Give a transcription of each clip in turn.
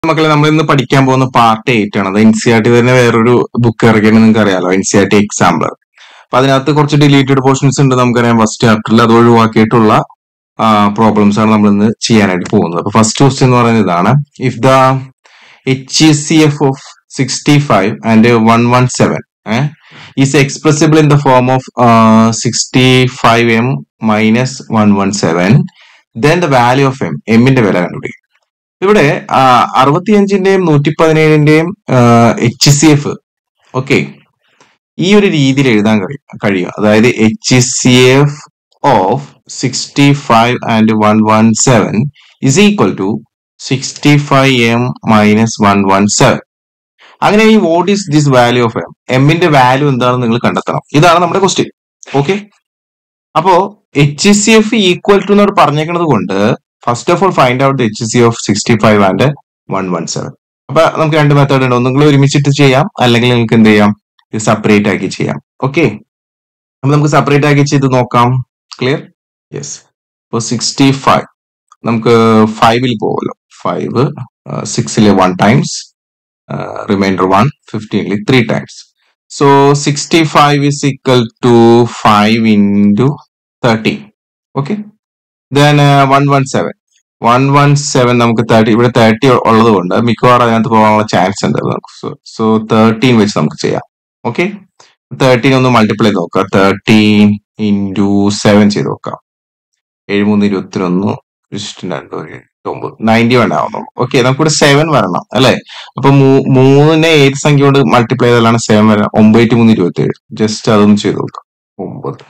മക്കളെ നമ്മൾ ഇന്ന് പഠിക്കാൻ പോകുന്ന പാർട്ട് എയ്റ്റ് ആണ് അത് എൻ സി ആർ ടി തന്നെ വേറൊരു ബുക്ക് ഇറക്കിയാണ് നിങ്ങൾക്ക് അറിയാലോ N C R T example അപ്പൊ അതിനകത്ത് കുറച്ച് ഡിലീറ്റഡ് പോർഷൻസ് ഉണ്ട് നമുക്കറിയാം ഫസ്റ്റ് ചാപ്റ്ററിൽ അത് ഒഴിവാക്കിയിട്ടുള്ള പ്രോബ്ലംസ് ആണ് നമ്മൾ ഇന്ന് ചെയ്യാനായിട്ട് പോകുന്നത് അപ്പൊ ഫസ്റ്റ് ക്വസ്റ്റ്യൻ എന്ന് പറയുന്നത് ഇതാണ് if the H C F of sixty five and one one seven is expressible in the form of sixty five m minus one one seven then the value of m എമ്മിന്റെ വില കണ്ടുപിടിക്കും ഇവിടെ അറുപത്തിയഞ്ചിന്റെയും നൂറ്റി പതിനേഴിന്റെയും എച്ച് സി എഫ് ഓക്കെ ഈ ഒരു രീതിയിൽ എഴുതാൻ കഴിയും കഴിയും അതായത് H C F of sixty five and one one seven is equal to sixty five m minus one one seven അങ്ങനെ ഈ what is this value of m എമ്മിന്റെ വാല്യൂ എന്താണെന്ന് നിങ്ങൾ കണ്ടെത്തണം ഇതാണ് നമ്മുടെ ക്വസ്റ്റ്യൻ ഓക്കെ അപ്പോ H C F equal to എന്നോട് പറഞ്ഞേക്കുന്നത് കൊണ്ട് first of all find out H C of sixty five and one one seven അപ്പൊ നമുക്ക് രണ്ട് മെത്തേഡ് ഉണ്ട് ഒന്നുകിൽ ഒരുമിച്ചിട്ട് ചെയ്യാം അല്ലെങ്കിൽ നിങ്ങൾക്ക് എന്ത് ചെയ്യാം ഇത് സെപ്പറേറ്റ് ആക്കി ചെയ്യാം ഓക്കെ അപ്പൊ നമുക്ക് സെപ്പറേറ്റ് ആക്കി ചെയ്ത് നോക്കാം ക്ലിയർ യെസ് ഇപ്പൊ സിക്സ്റ്റി ഫൈവ് നമുക്ക് ഫൈവിൽ പോകുമല്ലോ ഫൈവ് സിക്സിലെ വൺ ടൈംസ് റിമൈൻഡർ വൺ ഫിഫ്റ്റീനിൽ three times so sixty five is equal to five into thirty okay then one one seven one one seven നമുക്ക് തേർട്ടി ഇവിടെ തേർട്ടി ഉള്ളത് കൊണ്ട് മിക്കവാറും അതിനകത്ത് പോകാനുള്ള ചാൻസ് ഉണ്ട് സോ തേർട്ടീൻ വെച്ച് നമുക്ക് ചെയ്യാം ഓക്കെ തേർട്ടീൻ ഒന്ന് മൾട്ടിപ്ലൈ ചെയ്ത് നോക്കാം തേർട്ടീൻ ഇൻറ്റു സെവൻ ചെയ്ത് നോക്കാം ഏഴ് മൂന്ന് ഇരുപത്തിനൊന്ന് രണ്ട് എട്ട് ഒമ്പത് നയൻറ്റി വൺ ആവുന്നു ഓക്കെ നമുക്കിവിടെ സെവൻ വരണം അല്ലെ അപ്പൊ മൂന്നിനെ ഏത് സംഖ്യ കൊണ്ട് മൾട്ടിപ്ലൈ ചെയ്താലാണ് സെവൻ വരണം ഒമ്പത് മൂന്ന് ഇരുപത്തി ഏഴ് ജസ്റ്റ് അതൊന്ന് ചെയ്ത് നോക്കാം ഒമ്പത്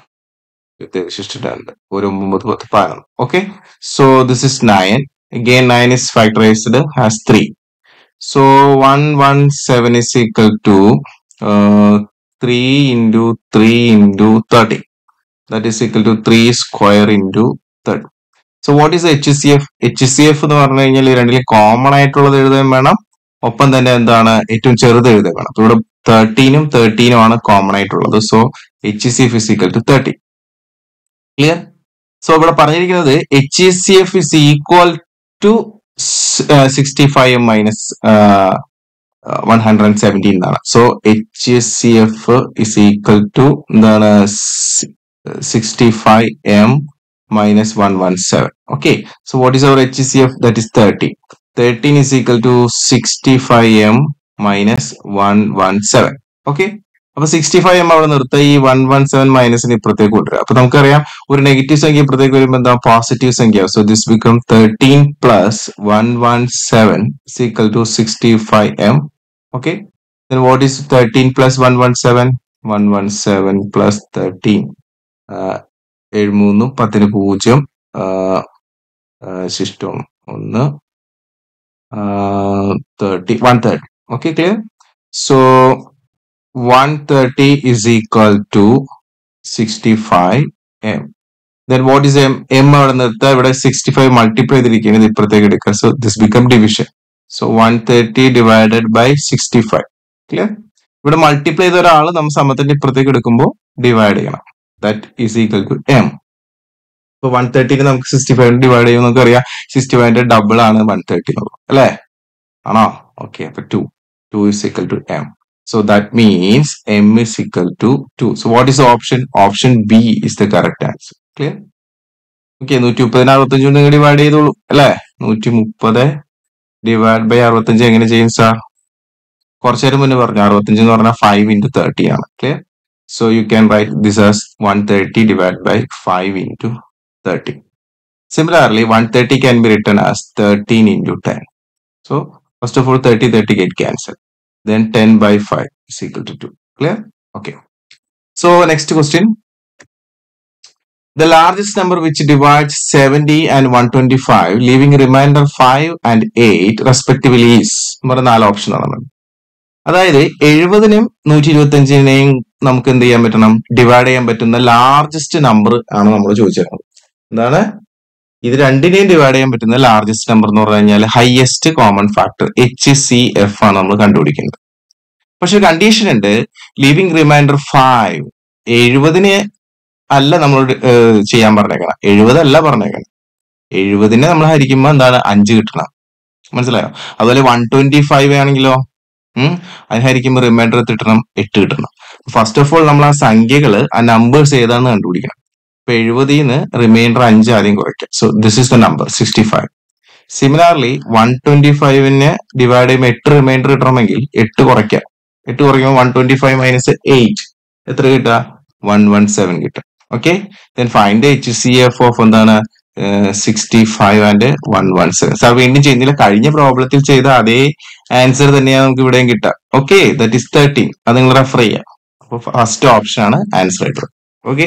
രണ്ട് ഒരു ഒമ്പത് പത്ത് പതിനൊന്ന് okay so this is nine again 9 is factorized as 3 so 117 is equal to uh, 3 into 3 into 30 that is equal to 3 square into 30 so what is HCF HCF എന്ന് പറഞ്ഞു കഴിഞ്ഞാൽ ഈ രണ്ടിലും കോമൺ ആയിട്ടുള്ളത് എഴുതാൻ വേണം ഒപ്പം തന്നെ എന്താണ് ഏറ്റവും ചെറുത് എഴുതാൻ വേണം അപ്പൊ ഇവിടെ തേർട്ടീനും തേർട്ടീനും ആണ് കോമൺ ആയിട്ടുള്ളത് so H C F is equal to thirty clear so ഇവിടെ പറഞ്ഞിരിക്കുന്നത് H C F is equal to sixty five m minus one hundred and seventeen എന്നാണ് so H C F is equal to എന്താണ് sixty five m minus one one seven okay so what is our H C F that is thirty thirteen is equal to sixty five m minus one one seven okay അപ്പൊ sixty five m അവിടെ നിർത്തുക ഈ one one seven മൈനസിന് ഇപ്പുറത്തേക്ക് കൊണ്ടുവരിക അപ്പൊ നമുക്കറിയാം ഒരു negative സംഖ്യ ഇപ്പുറത്തേക്ക് വരുമ്പോൾ എന്താ പോസിറ്റീവ് സംഖ്യ so this become thirteen plus one one seven is equal to sixty five m okay what is thirteen plus one one seven one one seven plus thirteen ഏഴ് മൂന്ന് പത്തിന് പൂജ്യം ശിഷ്ടം ഒന്ന് thirty one thirty okay clear so 130 is equal to 65 m. Then what is m? m അവിടെ നിർത്തുക ഇവിടെ 65 multiply ചെയ്തിരിക്കുകയാണ് ഇത് ഇപ്പുറത്തേക്ക് എടുക്കുക so this become division so 130 divided by 65 clear ഇവിടെ മൾട്ടിപ്ലൈ ചെയ്ത ഒരാൾ നമ്മൾ സമത്തിന്റെ ഇപ്പുറത്തേക്ക് എടുക്കുമ്പോൾ ഡിവൈഡ് ചെയ്യണം that is equal to m ഇപ്പൊ വൺ തേർട്ടിന് നമുക്ക് സിക്സ്റ്റി ഫൈവ് ഡിവൈഡ് ചെയ്യുമ്പോൾ നമുക്ക് അറിയാം സിക്സ്റ്റി ഫൈവിന്റെ ഡബിൾ ആണ് വൺ തേർട്ടി എന്നുള്ളത് അല്ലേ ആണോ ഓക്കെ അപ്പൊ two two is equal to m So that means m is equal to 2. So what is the option? Option B is the correct answer. Clear? Okay നൂറ്റി മുപ്പതിന് അറുപത്തഞ്ച് കൊണ്ട് നിങ്ങൾ ഡിവൈഡ് ചെയ്തോളൂ അല്ലേ നൂറ്റി മുപ്പത് ഡിവൈഡ് ബൈ അറുപത്തഞ്ച് എങ്ങനെ ചെയ്യും സാർ കുറച്ചു നേരം മുന്നേ പറഞ്ഞു അറുപത്തഞ്ച് എന്ന് പറഞ്ഞാൽ ഫൈവ് ഇൻറ്റു തേർട്ടി ആണ് clear so you can write this as one thirty divide by five into thirty similarly one thirty can be written as thirteen into ten so first of all thirty thirty get cancel then 10 by 5 is equal to 2. Clear? Okay. So next question. The largest number which divides 70 and 125, leaving remainder 5 and 8 respectively is നമ്മുടെ നാല് option ആണ് അതായത് എഴുപതിനും നൂറ്റി ഇരുപത്തി അഞ്ചിനെയും നമുക്ക് എന്ത് ചെയ്യാൻ പറ്റണം ഡിവൈഡ് ചെയ്യാൻ പറ്റുന്ന ലാർജസ്റ്റ് നമ്പർ ആണ് നമ്മൾ ചോദിച്ചിരുന്നത് എന്താണ് ഇത് രണ്ടിനെയും ഡിവൈഡ് ചെയ്യാൻ പറ്റുന്ന ലാർജസ്റ്റ് നമ്പർ എന്ന് പറഞ്ഞു കഴിഞ്ഞാൽ highest common factor H C F ആണ് നമ്മൾ കണ്ടുപിടിക്കുന്നത് പക്ഷെ കണ്ടീഷൻ ഉണ്ട് ലീവിംഗ് റിമൈൻഡർ ഫൈവ് എഴുപതിനെ അല്ല നമ്മൾ ചെയ്യാൻ പറഞ്ഞേക്കണം എഴുപതല്ല പറഞ്ഞേക്കണം എഴുപതിനെ നമ്മൾ ഹരിക്കുമ്പോൾ എന്താണ് അഞ്ച് കിട്ടണം മനസ്സിലായോ അതുപോലെ വൺ ട്വന്റി ഫൈവ് ആണെങ്കിലോ ഉം അതിനായിരിക്കും റിമൈൻഡർ കിട്ടണം എട്ട് കിട്ടണം ഫസ്റ്റ് ഓഫ് ഓൾ നമ്മൾ ആ സംഖ്യകള് ആ നമ്പേഴ്സ് ഏതാണെന്ന് കണ്ടുപിടിക്കണം ഇപ്പൊ എഴുപതിൽ നിന്ന് റിമൈൻഡർ അഞ്ച് ആദ്യം കുറയ്ക്കാം so this is the number sixty five similarly one twenty ഫൈവിന് ഡിവൈഡ് ചെയ്യുമ്പോൾ എട്ട് റിമൈൻഡർ കിട്ടണമെങ്കിൽ എട്ട് കുറയ്ക്കാം എട്ട് കുറയ്ക്കുമ്പോൾ one twenty five minus eight എത്ര കിട്ടുക വൺ വൺ സെവൻ കിട്ടും okay then find H C F of എന്താണ് sixty five and one one seven sir വീണ്ടും ചെയ്യുന്നില്ല കഴിഞ്ഞ പ്രോബ്ലത്തിൽ ചെയ്ത അതേ ആൻസർ തന്നെയാണ് നമുക്ക് ഇവിടെയും കിട്ടുക ഓക്കെ ദറ്റ് ഇസ് തേർട്ടീൻ അത് നിങ്ങൾ റെഫർ ചെയ്യാം അപ്പൊ ഫസ്റ്റ് ഓപ്ഷൻ ആണ് ആൻസർ ആയിട്ടുള്ളത് okay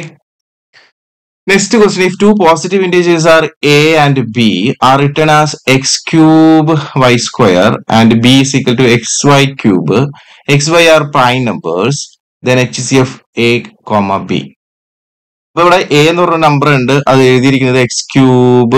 next question if two positive integers are a and b are written as x cube y square and b is equal to x y cube x y are prime numbers then H C F a comma b അപ്പൊ ഇവിടെ a എന്ന് പറഞ്ഞ number ഉണ്ട് അത് എഴുതിയിരിക്കുന്നത് x cube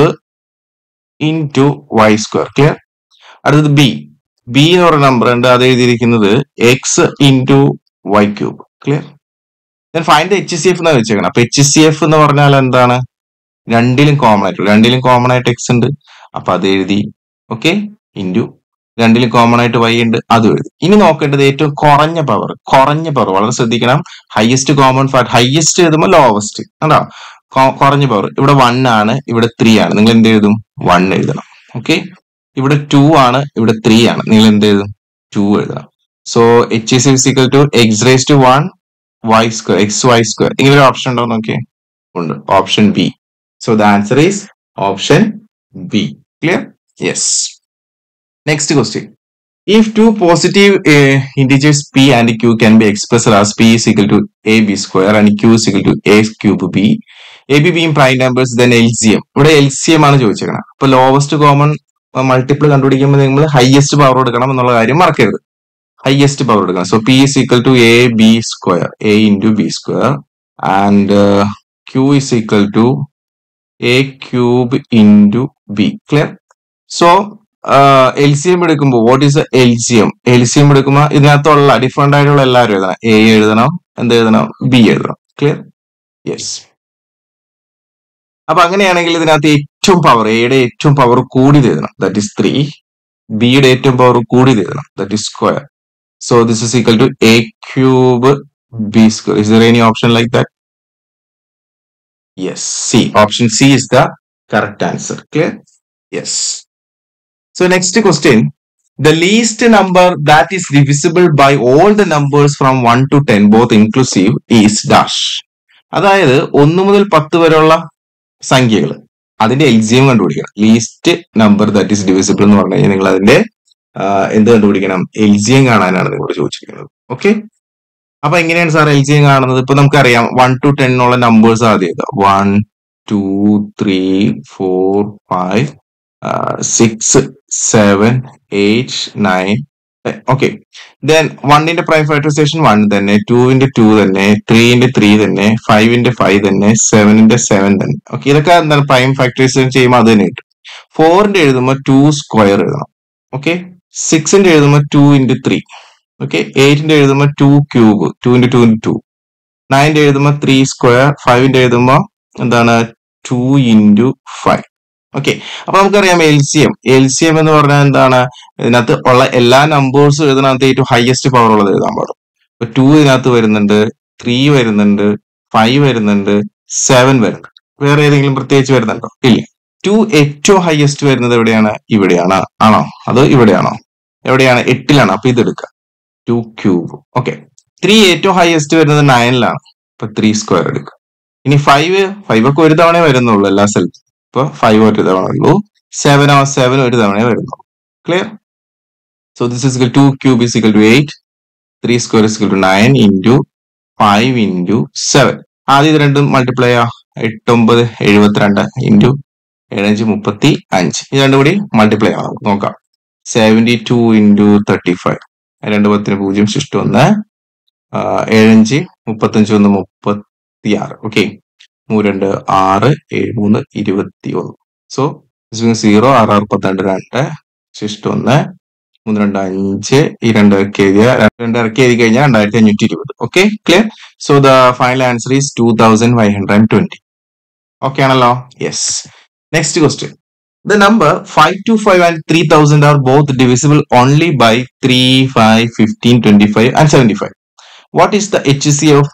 into y square clear അടുത്തത് b B എന്ന് പറഞ്ഞ നമ്പർ ഉണ്ട് അത് എഴുതിയിരിക്കുന്നത് x into y cube clear ഞാൻ ഫൈൻഡ് എച്ച് സി എഫ് എന്ന് വെച്ചേക്കണം അപ്പൊ എച്ച് സി എഫ് എന്ന് പറഞ്ഞാൽ എന്താണ് രണ്ടിലും കോമൺ ആയിട്ട് രണ്ടിലും കോമൺ ആയിട്ട് എക്സ് ഉണ്ട് അപ്പൊ അത് എഴുതി ഓക്കെ ഇൻറ്റു രണ്ടിലും കോമൺ ആയിട്ട് വൈ ഉണ്ട് അതും എഴുതി ഇനി നോക്കേണ്ടത് ഏറ്റവും കുറഞ്ഞ പവർ കുറഞ്ഞ പവർ വളരെ ശ്രദ്ധിക്കണം ഹയസ്റ്റ് കോമൺ ഫാക്ട് ഹയസ്റ്റ് എഴുതുമ്പോൾ ലോവസ്റ്റ് കണ്ടോ കൊ- കുറഞ്ഞ പവർ ഇവിടെ വൺ ആണ് ഇവിടെ ത്രീ ആണ് നിങ്ങൾ എന്ത് എഴുതും വൺ എഴുതണം ഓക്കെ ഇവിടെ ടു ആണ് ഇവിടെ ത്രീ ആണ് നിങ്ങൾ എന്ത് എഴുതും ടു എഴുതണം so H is physical two x raise to one y square x y square ഇങ്ങനെ ഒരു ഓപ്ഷൻ ഉണ്ടോ നോക്കിയേ ഉണ്ട് option b so the answer is option b clear yes next question If two positive uh, integers p and q can be expressed as p is equal to ab square and q is equal to a cube b, ab being prime numbers, then LCM. ഇവിടെ LCM ആണ് ചോദിച്ചേക്കണം അപ്പൊ lowest common multiple കണ്ടുപിടിക്കുമ്പോൾ നിങ്ങൾ highest power എടുക്കണം എന്നുള്ള കാര്യം മറക്കരുത് highest power എടുക്കണം so p is equal to A b square a into b square and q is equal to a cube into b clear so L C M എടുക്കുമ്പോൾ what is L C M L C M എടുക്കുമ്പോൾ ഇതിനകത്തുള്ള different ആയിട്ടുള്ള എല്ലാവരും എഴുതണം A എഴുതണം എന്ത് എഴുതണം B എഴുതണം ക്ലിയർ യെസ് അപ്പൊ അങ്ങനെയാണെങ്കിൽ ഇതിനകത്ത് ഏറ്റവും പവർ എയുടെ ഏറ്റവും പവർ കൂടിയത് എഴുതണം ദാറ്റ് ഇസ് ത്രീ ബിയുടെ ഏറ്റവും പവർ കൂടിയത് എഴുതണം that is square so this is equal to a cube b square is there any option like that yes c option c is the correct answer clear yes So next question, the least number that is divisible by all the numbers from 1 to 10 both inclusive is dash. അതായത് ഒന്ന് മുതൽ പത്ത് വരെയുള്ള സംഖ്യകൾ അതിന്റെ L C M കണ്ടുപിടിക്കണം least number that is divisible എന്ന് പറഞ്ഞു കഴിഞ്ഞാൽ നിങ്ങൾ അതിന്റെ ആ, എന്ത് കണ്ടുപിടിക്കണം എൽസിയം കാണാനാണ് നിങ്ങളോട് ചോദിച്ചിരിക്കുന്നത് ഓക്കെ അപ്പൊ എങ്ങനെയാണ് സാർ എൽസിയം കാണുന്നത് ഇപ്പൊ നമുക്കറിയാം വൺ ടു ടെൻ ഉള്ള നമ്പേഴ്സ് ആദ്യം എഴുതാം one two three four five six seven eight nine okay then വണ്ണിന്റെ പ്രൈം ഫാക്ടറൈസേഷൻ വൺ തന്നെ ടുവിന്റെ ടു തന്നെ ത്രീന്റെ ത്രീ തന്നെ ഫൈവിന്റെ ഫൈവ് തന്നെ സെവനിന്റെ സെവൻ തന്നെ ഓക്കെ ഇതൊക്കെ എന്താണ് പ്രൈം ഫാക്ടറൈസേഷൻ ചെയ്യുമ്പോൾ അത് തന്നെ കിട്ടും ഫോറിന്റെ എഴുതുമ്പോൾ ടു സ്ക്വയർ എഴുതണം ഓക്കെ സിക്സിന്റെ എഴുതുമ്പോൾ ടു ഇൻറ്റു ത്രീ ഓക്കെ എയ്റ്റിന്റെ എഴുതുമ്പോൾ two cube two into two into two നയന്റെ എഴുതുമ്പോൾ ത്രീ സ്ക്വയർ ഫൈവിന്റെ എഴുതുമ്പോൾ എന്താണ് ടു ഇൻറ്റു ഫൈവ് ഓക്കെ അപ്പൊ നമുക്കറിയാം L C M L C M എന്ന് പറഞ്ഞാൽ എന്താണ് ഇതിനകത്ത് ഉള്ള എല്ലാ നമ്പേഴ്സും ഇതിനകത്ത് ഏറ്റവും ഹയസ്റ്റ് പവർ ഉള്ളത് എഴുതാൻ പാടും ഇപ്പൊ ടു ഇതിനകത്ത് വരുന്നുണ്ട് ത്രീ വരുന്നുണ്ട് ഫൈവ് വരുന്നുണ്ട് സെവൻ വരുന്നുണ്ട് വേറെ ഏതെങ്കിലും പ്രത്യേകിച്ച് വരുന്നുണ്ടോ ഇല്ല ടു ഏറ്റവും ഹയസ്റ്റ് വരുന്നത് എവിടെയാണ് ഇവിടെയാണ് ആണോ അതോ ഇവിടെയാണോ എവിടെയാണ് എട്ടിലാണ് അപ്പൊ ഇത് എടുക്കുക ടു ക്യൂബ് ഓക്കെ ത്രീ ഏറ്റവും ഹയസ്റ്റ് വരുന്നത് നയനിലാണ് അപ്പൊ ത്രീ സ്ക്വയർ എടുക്കുക ഇനി ഫൈവ് ഫൈവ് ഒക്കെ ഒരു തവണ വരുന്നുള്ളൂ എല്ലാ സ്ഥലത്തും ഇപ്പൊ ഫൈവ് ഒരു തവണ ഉള്ളൂ സെവൻ ആ സെവൻ ഒരു തവണ വരുന്നുള്ളൂ clear so this is two cube is equal to eight three square is equal to nine into five into seven ആദ്യം ഇത് രണ്ടും മൾട്ടിപ്ലൈ ആ എട്ടൊമ്പത് എഴുപത്തിരണ്ട് ഇൻറ്റു ഏഴഞ്ച് മുപ്പത്തി അഞ്ച് ഇത് രണ്ടും കൂടി മൾട്ടിപ്ലൈ ആവും നോക്കാം seventy two into thirty five രണ്ട് പത്തിന് പൂജ്യം ശിഷ്ടം ഒന്ന് ആ, ഏഴഞ്ച് മുപ്പത്തഞ്ച് ഒന്ന് മുപ്പത്തി ആറ് ഓക്കെ മൂന്ന് രണ്ട് ആറ് ഏഴ് മൂന്ന് ഇരുപത്തി ഒന്ന് സോ സീറോ ആറ് ആറ് പന്ത്രണ്ട് രണ്ട് ശിഷ്ടം ഒന്ന് മൂന്ന് രണ്ട് അഞ്ച് ഈ രണ്ട് ഇറക്കി എഴുതിയ രണ്ട് ഇറക്കി എഴുതി കഴിഞ്ഞാൽ രണ്ടായിരത്തി അഞ്ഞൂറ്റി ഇരുപത് okay clear so the final answer is two thousand five hundred and twenty okay ആണല്ലോ yes next question The number 525 and 3000 are both divisible only by 3, 5, 15, 25 and 75. What is the HC of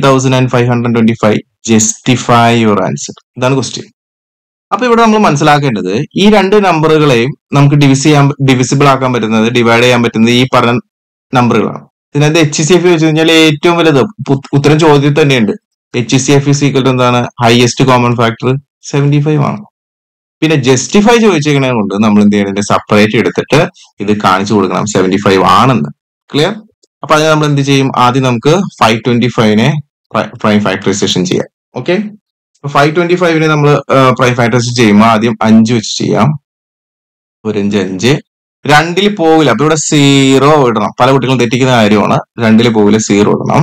3525? Justify your answer. ഇതാണ് question അപ്പൊ ഇവിടെ നമ്മൾ മനസ്സിലാക്കേണ്ടത് ഈ രണ്ട് നമ്പറുകളെയും നമുക്ക് ഡിവിസ് ചെയ്യാൻ ഡിവിസിബിൾ ആക്കാൻ പറ്റുന്നത് ഡിവൈഡ് ചെയ്യാൻ പറ്റുന്നത് ഈ പറഞ്ഞ നമ്പറുകളാണ് ഇതിനകത്ത് എച്ച് സി എഫ് വെച്ച് കഴിഞ്ഞാൽ ഏറ്റവും വലുത് ഉ- ഉത്തരം ചോദ്യത്തിൽ തന്നെയുണ്ട് എച്ച് സി എഫ് ഈക്വൽ എന്താണ് highest common factor seventy five ആണ് പിന്നെ ജസ്റ്റിഫൈ ചോദിച്ചേക്കണത് കൊണ്ട് നമ്മൾ എന്ത് ചെയ്യണം സെപ്പറേറ്റ് എടുത്തിട്ട് ഇത് കാണിച്ചു കൊടുക്കണം സെവന്റി ഫൈവ് ആണെന്ന് ക്ലിയർ അപ്പൊ അതിന് നമ്മൾ എന്ത് ചെയ്യും ആദ്യം നമുക്ക് ഫൈവ് ട്വന്റി ഫൈവിനെ പ്രൈം ഫാക്ടറൈസേഷൻ ചെയ്യാം ഓക്കെ ഫൈവ് ട്വന്റി ഫൈവിനെ നമ്മൾ പ്രൈം ഫാക്ടറൈസേഷൻ ചെയ്യുമ്പോൾ ആദ്യം അഞ്ച് വെച്ച് ചെയ്യാം ഒരു അഞ്ച് അഞ്ച് രണ്ടിൽ പോകില്ല അപ്പൊ ഇവിടെ സീറോ ഇടണം പല കുട്ടികളും തെറ്റിക്കുന്ന കാര്യമാണ് രണ്ടിൽ പോകില്ല സീറോ ഇടണം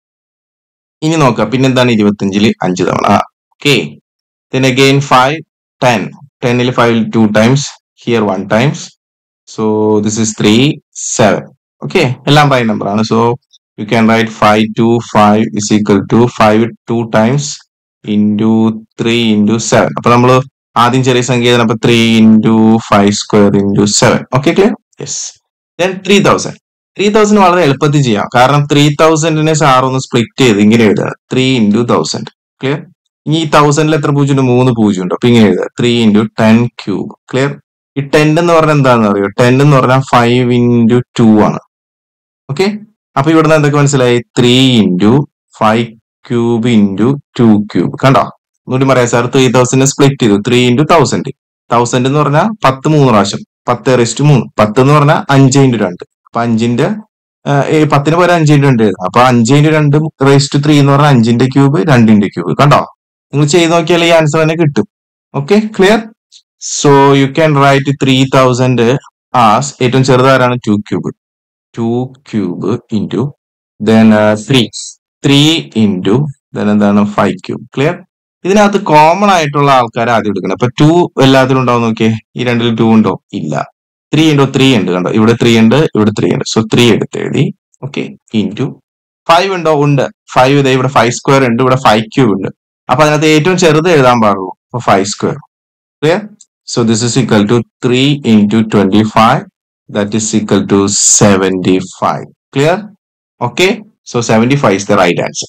ഇനി നോക്കാം പിന്നെന്താണ് ഇരുപത്തിയഞ്ചില് അഞ്ച് തവണ okay then again 5 10 10 il 5 two times here one times so this is 3 7 okay എല്ലാം പ്രൈം നമ്പർ ആണ് so you can write 5 to 5 is equal to 5 two times into 3 into 7 അപ്പൊ നമ്മൾ ആദ്യം ചെറിയ സംഖ്യ എഴുതണം അപ്പൊ 3 into 5 square into 7 okay clear yes then 3000 3000 വളരെ എളുപ്പത്തിൽ ചെയ്യാം കാരണം 3000നെ സാർ ഒന്ന് സ്പ്ലിറ്റ് ചെയ്ത് ഇങ്ങനെ എഴുതുക 3 into 1000 ക്ലിയർ ഇനി ഈ തൗസൻഡിൽ എത്ര പൂജ്യം ഉണ്ട് മൂന്ന് പൂജ്യം ഉണ്ട് അപ്പൊ ഇങ്ങനെ എഴുതുക three into ten cube clear ഈ ടെൻ എന്ന് പറഞ്ഞാൽ എന്താണെന്ന് അറിയോ ടെൻ എന്ന് പറഞ്ഞാൽ ഫൈവ് ഇൻറ്റു ടു ആണ് ഓക്കെ അപ്പൊ ഇവിടുന്ന് എന്തൊക്കെ മനസ്സിലായി three into five cube into two cube കണ്ടോ ഒന്നുകൂടി പറയാം സാർ ത്രീ തൗസൻഡ് സ്പ്ലിറ്റ് ചെയ്തു ത്രീ ഇൻറ്റു തൗസൻഡ് തൗസൻഡ് എന്ന് പറഞ്ഞാൽ പത്ത് മൂന്ന് പ്രാവശ്യം പത്ത് റെസ്റ്റ് മൂന്ന് പത്ത് എന്ന് പറഞ്ഞാൽ അഞ്ച് ഇൻറ്റു രണ്ട് അപ്പൊ അഞ്ചിന്റെ ആ, ഈ പത്തിന് പോലെ അഞ്ച് ഇൻറ്റു രണ്ട് എഴുതാം അപ്പൊ അഞ്ച് ഇൻറ്റു രണ്ട് റേസ്റ്റ് ത്രീ എന്ന് പറഞ്ഞാൽ അഞ്ചിന്റെ ക്യൂബ് രണ്ടിന്റെ ക്യൂബ് കണ്ടോ നിങ്ങൾ ചെയ്ത് നോക്കിയാൽ ഈ ആൻസർ തന്നെ കിട്ടും okay clear so you can write three thousand as ഏറ്റവും ചെറുതാരാണ് two cube two cube into then three three into then എന്താണ് ഫൈവ് ക്യൂബ് ക്ലിയർ ഇതിനകത്ത് കോമൺ ആയിട്ടുള്ള ആൾക്കാർ ആദ്യം എടുക്കണം അപ്പൊ ടു എല്ലാത്തിലും ഉണ്ടാവും നോക്കിയേ ഈ രണ്ടിൽ ടു ഉണ്ടോ ഇല്ല ത്രീ ഉണ്ടോ ത്രീ ഉണ്ട് കണ്ടോ ഇവിടെ ത്രീ ഉണ്ട് ഇവിടെ ത്രീ ഉണ്ട് സോ ത്രീ എടുത്ത് എഴുതി ഓക്കെ ഇൻറ്റു ഫൈവ് ഉണ്ടോ ഉണ്ട് ഫൈവ് ഇതേ ഇവിടെ ഫൈവ് സ്ക്വയർ ഉണ്ട് ഇവിടെ ഫൈവ് ക്യൂബ് ഉണ്ട് അപ്പൊ അതിനകത്ത് ഏറ്റവും ചെറുത് എഴുതാൻ പാടുള്ളൂ അപ്പൊ five square clear so this is equal to three into twenty five that is equal to seventy five clear okay so seventy five is the right answer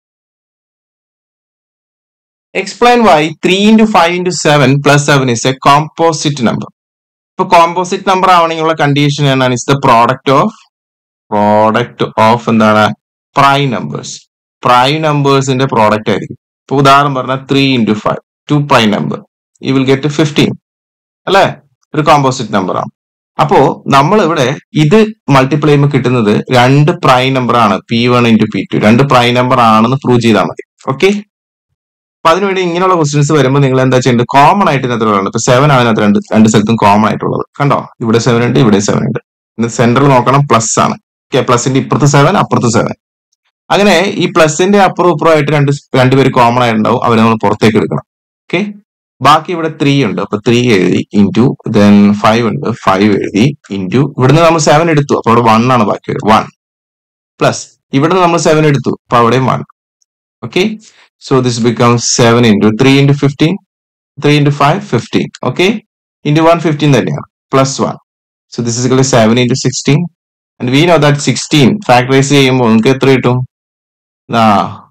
explain why three into five into seven plus seven is a composite number ഇപ്പൊ composite number ആവണമെങ്കിലുള്ള condition എന്താണ് is the product of product of എന്താണ് prime numbers prime നമ്പേഴ്സിന്റെ product ആയിരിക്കും ഇപ്പൊ ഉദാഹരണം പറഞ്ഞാൽ three into five to prime number we will get fifteen അല്ലെ ഒരു കോമ്പോസിറ്റ് നമ്പർ ആണ് അപ്പോ നമ്മൾ ഇവിടെ ഇത് മൾട്ടിപ്ലൈ ചെയ്യുമ്പോൾ കിട്ടുന്നത് രണ്ട് പ്രൈം നമ്പർ ആണ് P one into P two രണ്ട് പ്രൈം നമ്പർ ആണെന്ന് പ്രൂവ് ചെയ്താൽ മതി ഓക്കെ അപ്പൊ അതിനുവേണ്ടി ഇങ്ങനെയുള്ള ക്വസ്റ്റ്യൻസ് വരുമ്പോൾ നിങ്ങൾ എന്താ ചെയ്യേണ്ടത് കോമൺ ആയിട്ട് ഇതിനകത്ത് ഉള്ളത് ഇപ്പൊ സെവൻ ആണ് ഇതിനകത്ത് രണ്ട് രണ്ട് സ്ഥലത്തും കോമൺ ആയിട്ടുള്ളത് കണ്ടോ ഇവിടെ സെവൻ ഉണ്ട് ഇവിടെ സെവൻ ഉണ്ട് സെന്ററിൽ നോക്കണം പ്ലസ് ആണ് ഓക്കെ പ്ലസിന്റെ ഇപ്പുറത്ത് സെവൻ അപ്പുറത്ത് സെവൻ അങ്ങനെ ഈ പ്ലസിന്റെ അപ്പുറം ഇപ്പുറം ആയിട്ട് രണ്ട് രണ്ടുപേര് കോമൺ ആയിട്ടുണ്ടാവും അവരെ നമ്മൾ പുറത്തേക്ക് എടുക്കണം ഓക്കെ ബാക്കി ഇവിടെ ത്രീ ഉണ്ട് അപ്പൊ ത്രീ എഴുതി ഇൻറ്റു ദെൻ ഫൈവ് ഉണ്ട് ഫൈവ് എഴുതി ഇൻറ്റു ഇവിടുന്ന് നമ്മൾ സെവൻ എടുത്തു അപ്പൊ അവിടെ വൺ ആണ് ബാക്കി വൺ പ്ലസ് ഇവിടെ നമ്മൾ സെവൻ എടുത്തു അപ്പൊ അവിടെയും one okay so this becomes seven into three into fifteen three into five fifteen okay into one fifteen തന്നെയാണ് plus one so this is seven into sixteen and we know that sixteen factorise ചെയ്യുമ്പോൾ നിങ്ങൾക്ക് എത്ര കിട്ടും ആ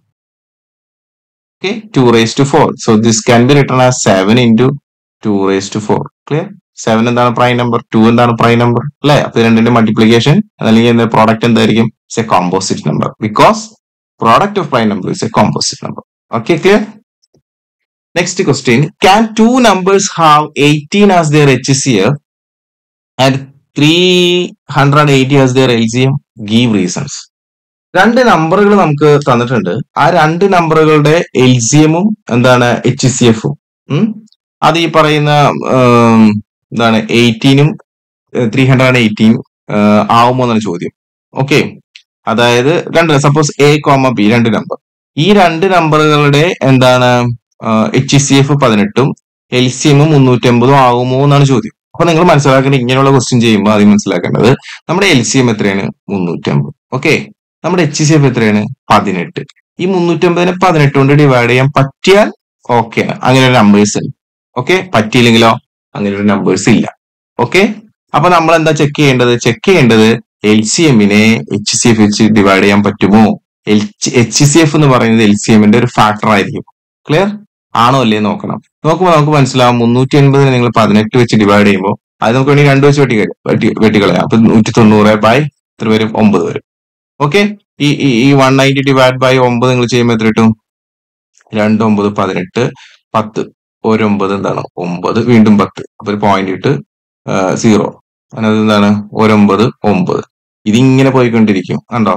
okay 2 raised to 4 so this can be written as 7 into 2 raised to 4 clear 7 എന്താണ് prime number 2 എന്താണ് prime number അല്ലെ അപ്പൊ രണ്ടിന്റെ മൾട്ടിപ്ലിക്കേഷൻ അല്ലെങ്കിൽ എന്താ പ്രോഡക്റ്റ് എന്തായിരിക്കും it's a composite number because product of prime number is a composite number okay clear next question can two numbers have 18 as their HCF and 380 as their LCM give reasons രണ്ട് നമ്പറുകൾ നമുക്ക് തന്നിട്ടുണ്ട് ആ രണ്ട് നമ്പറുകളുടെ L C എമ്മും എന്താണ് H C എഫും അത് ഈ പറയുന്ന ഉം, എന്താണ് എയ്റ്റീനും ത്രീ ഹൺഡ്രഡ് ആൻഡ് എയ്റ്റീൻ ആവുമോ എന്നാണ് ചോദ്യം ഓക്കെ അതായത് രണ്ട് സപ്പോസ് എ കോമ ബി രണ്ട് നമ്പർ ഈ രണ്ട് നമ്പറുകളുടെ എന്താണ് എച്ച് സി എഫ് പതിനെട്ടും എൽ സി എമ്മും മുന്നൂറ്റമ്പതും ആവുമോ എന്നാണ് ചോദ്യം അപ്പൊ നിങ്ങൾ മനസ്സിലാക്കേണ്ടത് ഇങ്ങനെയുള്ള ക്വസ്റ്റ്യൻ ചെയ്യുമ്പോൾ ആദ്യം മനസ്സിലാക്കേണ്ടത് നമ്മുടെ എൽ സി എം എത്രയാണ് മുന്നൂറ്റമ്പത് ഓക്കെ നമ്മുടെ എച്ച് സി എഫ് എത്രയാണ് പതിനെട്ട് ഈ മുന്നൂറ്റമ്പതിനെ പതിനെട്ട് കൊണ്ട് ഡിവൈഡ് ചെയ്യാൻ പറ്റിയാൽ ഓക്കെ അങ്ങനെ ഒരു നമ്പേഴ്സ് ഉണ്ട് ഓക്കെ പറ്റിയില്ലെങ്കിലോ അങ്ങനെ ഒരു നമ്പേഴ്സ് ഇല്ല ഓക്കെ അപ്പൊ നമ്മൾ എന്താ ചെക്ക് ചെയ്യേണ്ടത് ചെക്ക് ചെയ്യേണ്ടത് എൽ സി എമ്മിനെ എച്ച് സി എഫ് വെച്ച് ഡിവൈഡ് ചെയ്യാൻ പറ്റുമോ എച്ച് സി എഫ് എന്ന് പറയുന്നത് എൽ സി എമ്മിന്റെ ഒരു ഫാക്ടർ ആയിരിക്കും ക്ലിയർ ആണോ അല്ലേ നോക്കണം നോക്കുമ്പോൾ നമുക്ക് മനസ്സിലാവും മുന്നൂറ്റി എൺപതിനെ നിങ്ങൾ പതിനെട്ട് വെച്ച് ഡിവൈഡ് ചെയ്യുമ്പോൾ അത് നമുക്ക് വേണമെങ്കിൽ രണ്ട് വെച്ച് വെട്ടി വെട്ടി വെട്ടിക്കളയാം അപ്പൊ നൂറ്റി തൊണ്ണൂറ് ബൈ എത്ര വരും ഒമ്പത് വരും ഓക്കെ ഈ ഈ- ഈ വൺ നയൻറ്റി ഡിവൈഡ് ബൈ ഒമ്പത് നിങ്ങൾ ചെയ്യുമ്പോൾ എത്ര കിട്ടും രണ്ട് ഒമ്പത് പതിനെട്ട് പത്ത് ഒരൊമ്പത് എന്താണ് ഒമ്പത് വീണ്ടും പത്ത് അപ്പൊ ഒരു പോയിന്റ് ഇട്ട് സീറോ അതിനകത്ത് എന്താണ് ഒരൊമ്പത് ഒമ്പത് ഇതിങ്ങനെ പോയിക്കൊണ്ടിരിക്കും കണ്ടോ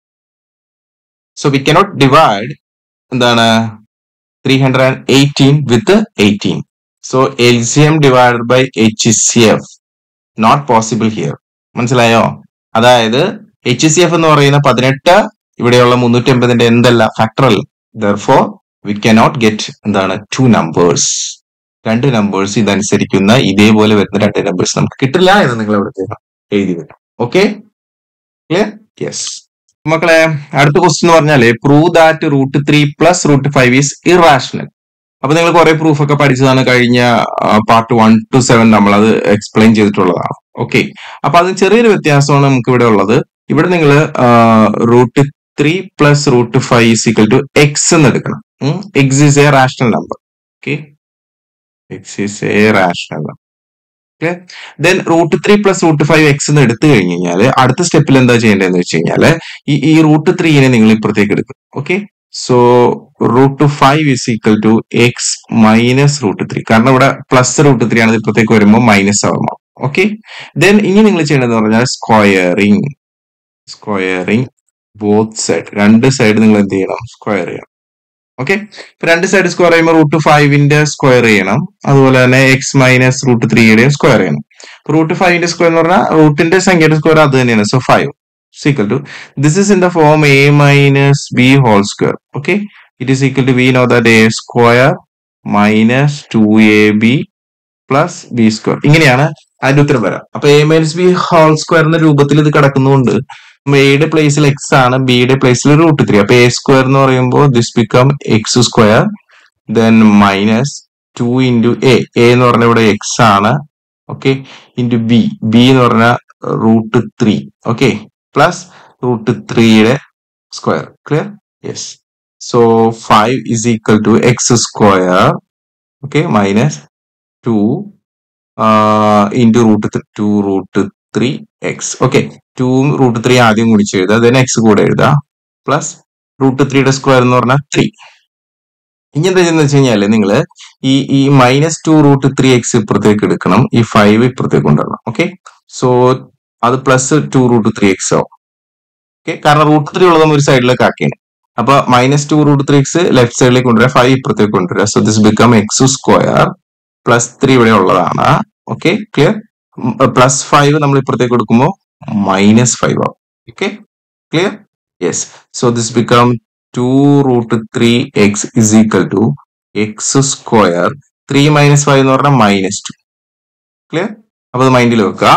സോ വി കനോട്ട് ഡിവൈഡ് എന്താണ് three hundred and eighteen with eighteen so L C M divided by H C F not possible here മനസ്സിലായോ അതായത് എച്ച് സി എഫ് എന്ന് പറയുന്ന പതിനെട്ട് ഇവിടെയുള്ള മുന്നൂറ്റി എൺപതിന്റെ എന്തല്ല ഫാക്ടർ അല്ല ദർഫോർ വി കനോട്ട് ഗെറ്റ് എന്താണ് ടു നമ്പേഴ്സ് രണ്ട് നമ്പേഴ്സ് ഇതനുസരിക്കുന്ന ഇതേപോലെ വരുന്ന രണ്ട് നമ്പേഴ്സ് നമുക്ക് കിട്ടില്ല എന്ന് നിങ്ങൾ ഇവിടെ എഴുതി വരും ഓക്കെ ക്ലിയർ യെസ് മക്കളെ അടുത്ത ക്വസ്റ്റ്യൻ എന്ന് പറഞ്ഞാല് prove that root three plus root five is irrational അപ്പൊ നിങ്ങൾ കുറെ പ്രൂഫ് ഒക്കെ പഠിച്ചതാണ് കഴിഞ്ഞ പാർട്ട് വൺ ടു സെവൻ നമ്മൾ അത് എക്സ്പ്ലെയിൻ ചെയ്തിട്ടുള്ളതാണ് ഓക്കെ അപ്പൊ അത് ചെറിയൊരു വ്യത്യാസമാണ് നമുക്ക് ഇവിടെ ഉള്ളത് ഇവിടെ നിങ്ങൾ root three plus root five is equal to X എന്ന് എടുക്കണം X is a rational number okay X is a rational number okay then root three plus root five X എന്ന് എടുത്തു കഴിഞ്ഞ് കഴിഞ്ഞാൽ അടുത്ത സ്റ്റെപ്പിൽ എന്താ ചെയ്യേണ്ടതെന്ന് വെച്ച് കഴിഞ്ഞാല് ഈ ഈ റൂട്ട് ത്രീനെ നിങ്ങൾ ഇപ്പുറത്തേക്ക് എടുക്കും okay so root five is equal to X minus root three കാരണം ഇവിടെ പ്ലസ് റൂട്ട് ത്രീ ആണ് ഇത് ഇപ്പുറത്തേക്ക് വരുമ്പോൾ മൈനസ് ആവുമ്പോൾ ഓക്കെ ദെൻ ഇനി നിങ്ങൾ ചെയ്യേണ്ടതെന്ന് പറഞ്ഞാൽ സ്ക്വയറിങ് സ്ക്വയറിങ് ബോത്ത് സൈഡ് രണ്ട് സൈഡ് നിങ്ങൾ എന്ത് ചെയ്യണം സ്ക്വയർ ചെയ്യണം ഓക്കെ രണ്ട് സൈഡ് സ്ക്വയർ ചെയ്യുമ്പോൾ റൂട്ട് ഫൈവിന്റെ സ്ക്വയർ ചെയ്യണം അതുപോലെ തന്നെ എക്സ് മൈനസ് റൂട്ട് ത്രീയുടെയും സ്ക്വയർ ചെയ്യണം റൂട്ട് ഫൈവിന്റെ സ്ക്വയർ എന്ന് പറഞ്ഞാൽ റൂട്ടിന്റെ സംഖ്യയുടെ സ്ക്വയർ അത് തന്നെയാണ് so five equal to this is in the form A minus B whole square okay it is equal to we know that A square minus two A B plus B square ഇങ്ങനെയാണ് അതിന്റെ ഉത്തരം വരാം അപ്പൊ A minus B whole square എന്ന രൂപത്തിൽ ഇത് കിടക്കുന്നതുകൊണ്ട് എയുടെ പ്ലേസിൽ എക്സ് ആണ് ബിയുടെ പ്ലേസിൽ റൂട്ട് ത്രീ അപ്പൊ എ സ്ക്വയർ എന്ന് പറയുമ്പോൾ this become X square then minus two into A A എന്ന് പറഞ്ഞ ഇവിടെ എക്സ് ആണ് ഓക്കെ ഇൻറ്റു ബി ബി എന്ന് പറഞ്ഞ root three okay plus root ത്രീയുടെ square clear yes so five is equal to X square okay minus two into root two root three X okay two root three ആദ്യം കുടിച്ച് എഴുതുക then X കൂടെ എഴുതുക plus root ത്രീയുടെ square എന്ന് പറഞ്ഞാൽ three ഇനി എന്താ ചെയ്യുന്നത് വെച്ച് കഴിഞ്ഞാല് നിങ്ങൾ ഈ ഈ minus two root three X ഇപ്പുറത്തേക്ക് എടുക്കണം ഈ ഫൈവ് ഇപ്പുറത്തേക്ക് കൊണ്ടുവരണം ഓക്കെ സോ അത് plus two root three X ആവും ഓക്കെ കാരണം റൂട്ട് ത്രീ ഉള്ളത് നമ്മൾ ഒരു സൈഡിലേക്ക് ആക്കിയാണ് അപ്പൊ minus two root three X left സൈഡിലേക്ക് കൊണ്ടുവരിക ഫൈവ് ഇപ്പുറത്തേക്ക് കൊണ്ടുവരിക so this become X square plus three ഇവിടെ ഉള്ളതാണ് ഓക്കെ ക്ലിയർ പ്ലസ് ഫൈവ് നമ്മൾ ഇപ്പുറത്തേക്ക് കൊടുക്കുമ്പോൾ മൈനസ് ഫൈവ് ആവും okay clear yes so this become to root three X is equal to X square three minus five എന്ന് പറഞ്ഞാൽ minus two clear അപ്പൊ അത് മൈൻഡിൽ വെക്കുക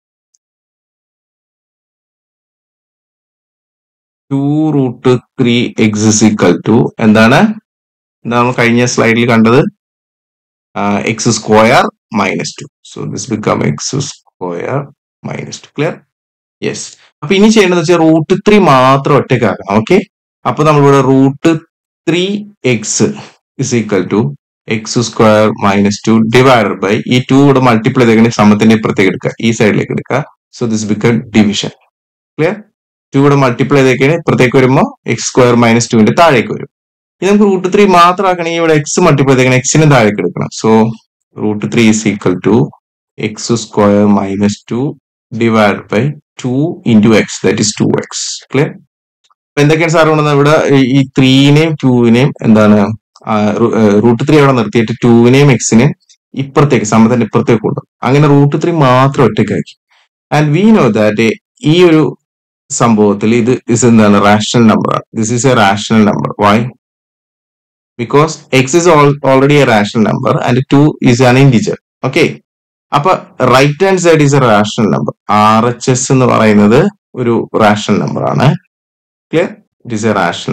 two root three X is equal to എന്താണ് എന്താ നമ്മൾ കഴിഞ്ഞ സ്ലൈഡിൽ കണ്ടത് X square minus two so this become X square minus two clear yes അപ്പൊ ഇനി ചെയ്യേണ്ടത് വെച്ചാൽ റൂട്ട് ത്രീ മാത്രം ഒറ്റയ്ക്കാക്കണം ഓക്കെ അപ്പൊ നമ്മളിവിടെ root three X is equal to X square minus two divided by ഈ ടു ഇവിടെ മൾട്ടിപ്ലൈ ചെയ്തേക്കുന്ന സമത്തിന്റെ ഇപ്പുറത്തേക്ക് എടുക്കുക ഈ സൈഡിലേക്ക് എടുക്കുക so this become division clear two ഇവിടെ മൾട്ടിപ്ലൈ ചെയ്തേക്കാണ് ഇപ്പുറത്തേക്ക് വരുമ്പോൾ എക്സ് സ്ക്വയർ മൈനസ് ടുവിന്റെ താഴേക്ക് വരും ഇനി നമുക്ക് റൂട്ട് ത്രീ മാത്രം ആക്കണമെങ്കിൽ ഇവിടെ എക്സ് മൾട്ടിപ്ലൈ ചെയ്തേക്കണം എക്സിന് താഴേക്ക് എടുക്കണം so root three is equal to X square minus two divide by two into X that is two X clear അപ്പൊ എന്തൊക്കെയാണ് സാർ കൊണ്ടുവന്നത് ഇവിടെ ഈ ത്രീനെയും ടൂവിനെയും എന്താണ് റൂട്ട് ത്രീ അവിടെ നിർത്തിയിട്ട് ടൂവിനെയും എക്സിനെയും ഇപ്പുറത്തേക്ക് സമത്തിന്റെ ഇപ്പുറത്തേക്ക് കൊണ്ടു അങ്ങനെ റൂട്ട് ത്രീ മാത്രം ഒറ്റയ്ക്കാക്കി ആൻഡ് വി നോ ദാറ്റ് ഈ ഒരു സംഭവത്തിൽ ഇത് ഇസ് എന്താണ് റാഷണൽ നമ്പർ ആണ് this is a rational number why because X is already a rational number and two is an integer okay അപ്പൊ right hand side is a rational number R H S എന്ന് പറയുന്നത് ഒരു rational number ആണ് clear it is a rational